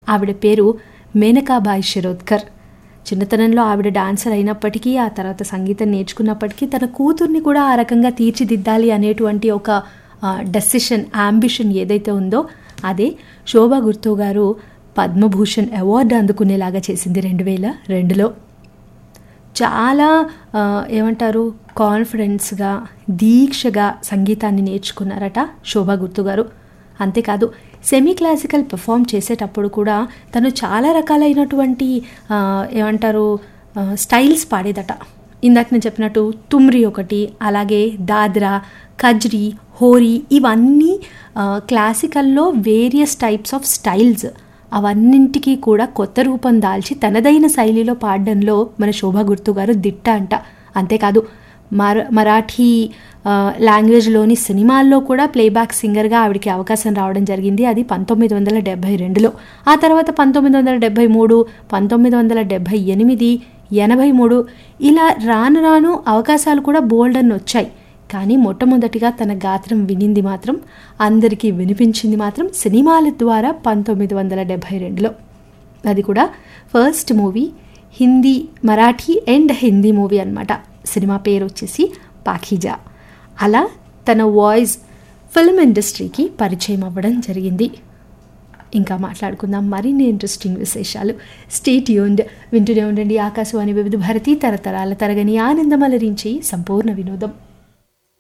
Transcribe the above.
ఆవిడ పేరు మేనకాబాయి షిరోద్కర్ చిన్నతనంలో ఆవిడ డాన్సర్ అయినప్పటికీ ఆ తర్వాత సంగీతం నేర్చుకున్నప్పటికీ తన కూతుర్ని కూడా ఆ రకంగా తీర్చిదిద్దాలి అనేటువంటి ఒక డెసిషన్ అంబిషన్ ఏదైతే ఉందో అదే శోభా గుర్తు గారు పద్మభూషణ్ అవార్డు అందుకునేలాగా చేసింది రెండు వేల రెండులో చాలా ఆ, ఏమంటారు కాన్ఫిడెన్స్గా దీక్షగా సంగీతాన్ని నేర్చుకున్నారట శోభా గుర్తు గారు అంతేకాదు సెమీ క్లాసికల్ పెర్ఫామ్ చేసేటప్పుడు కూడా తను చాలా రకాలైనటువంటి ఆ, ఏమంటారు ఆ, స్టైల్స్ పాడేదట ఇందాక నేను చెప్పినట్టు తుమ్రి ఒకటి అలాగే దాద్రా కజ్రీ హోరీ ఇవన్నీ ఆ, క్లాసికల్లో వేరియస్ టైప్స్ ఆఫ్ స్టైల్స్ అవన్నింటికీ కూడా కొత్త రూపం దాల్చి తనదైన శైలిలో పాడడంలో మన శోభా గుర్తు గారు దిట్ట అంట అంతేకాదు మర మరాఠీ ఆ, లాంగ్వేజ్లోని సినిమాల్లో కూడా ప్లేబ్యాక్ సింగర్గా ఆవిడకి అవకాశం రావడం జరిగింది అది పంతొమ్మిది వందల డెబ్భై రెండులో ఆ తర్వాత పంతొమ్మిది వందల డెబ్భై మూడు పంతొమ్మిది వందల డెబ్భై ఎనిమిది ఎనభై మూడు ఇలా రాను రాను అవకాశాలు కూడా బోల్డ్ అని వచ్చాయి కానీ మొట్టమొదటిగా తన గాత్రం వినింది మాత్రం అందరికీ వినిపించింది మాత్రం సినిమాల ద్వారా పంతొమ్మిది వందల డెబ్భై రెండులో అది కూడా first movie Hindi Marathi and Hindi movie అన్నమాట సినిమా పేరు వచ్చేసి పాఖీజా అలా తన వాయిస్ ఫిల్మ్ ఇండస్ట్రీకి పరిచయం అవ్వడం జరిగింది ఇంకా మాట్లాడుకుందాం మరిన్ని ఇంట్రెస్టింగ్ విశేషాలు స్టేట్ యూన్డ్ వింటూనే ఉండండి ఆకాశవాణి వివిధ భారతి తరతరాల తరగని ఆనందం అలరించి సంపూర్ణ వినోదం